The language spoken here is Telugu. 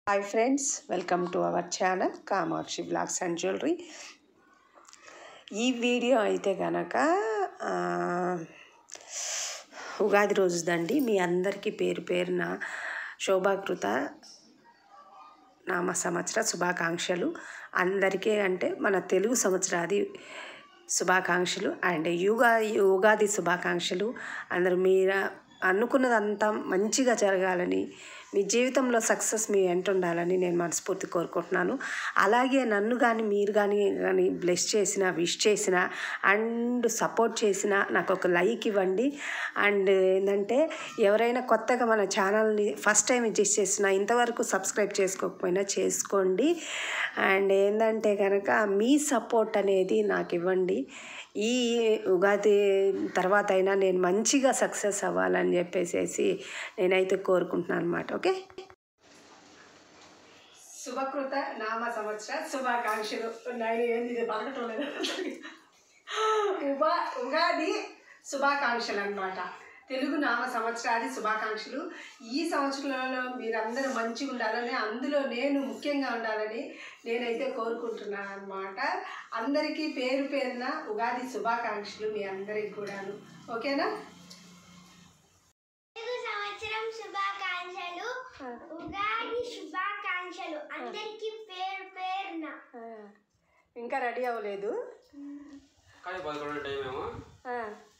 hi friends welcome to our channel Kamakshi blogs and jewellery ఈ వీడియో అయితే గనక ఆ, ఉగాది రోజుదండి మీ అందరికీ పేరు పేరున శోభాకృత నామ సంవత్సర శుభాకాంక్షలు అందరికీ అంటే మన తెలుగు సంవత్సరాది శుభాకాంక్షలు అండ్ యుగా ఉగాది శుభాకాంక్షలు అందరూ మీరు అనుకున్నదంతా మంచిగా జరగాలని మీ జీవితంలో సక్సెస్ మీ వెంట ఉండాలని నేను మనస్ఫూర్తి కోరుకుంటున్నాను అలాగే నన్ను కానీ మీరు కానీ కానీ బ్లెస్ చేసిన విష్ చేసిన అండ్ సపోర్ట్ చేసిన నాకు ఒక లైక్ ఇవ్వండి అండ్ ఏంటంటే ఎవరైనా కొత్తగా మన ఛానల్ని ఫస్ట్ టైం విజిట్ చేసిన ఇంతవరకు సబ్స్క్రైబ్ చేసుకోకపోయినా చేసుకోండి అండ్ ఏంటంటే కనుక మీ సపోర్ట్ అనేది నాకు ఇవ్వండి ఈ ఉగాది తర్వాత అయినా నేను మంచిగా సక్సెస్ అవ్వాలని చెప్పేసి నేనైతే కోరుకుంటున్నాను అనమాట ఓకే శుభకృత నామ సంవత్సర శుభాకాంక్షలు నేను ఏంది ఇది పలకటం లేదు ఉగా ఉగాది శుభాకాంక్షలు అన్నమాట తెలుగు నామ సంవత్సరాది శుభాకాంక్షలు ఈ సంవత్సరంలో మీరందరూ మంచిగా ఉండాలని అందులో నేను ముఖ్యంగా ఉండాలని నేనైతే కోరుకుంటున్నాను అనమాట అందరికీ పేరు పేరున ఉగాది శుభాకాంక్షలు మీ అందరికి కూడాను ఓకేనా తెలుగు సంవత్సరం శుభాకాంక్షలు ఉగాది శుభాకాంక్షలు అందరికి పేరు పేరున ఇంకా రెడీ అవ్వలేదు కానీ పదకొండు టైం ఏమో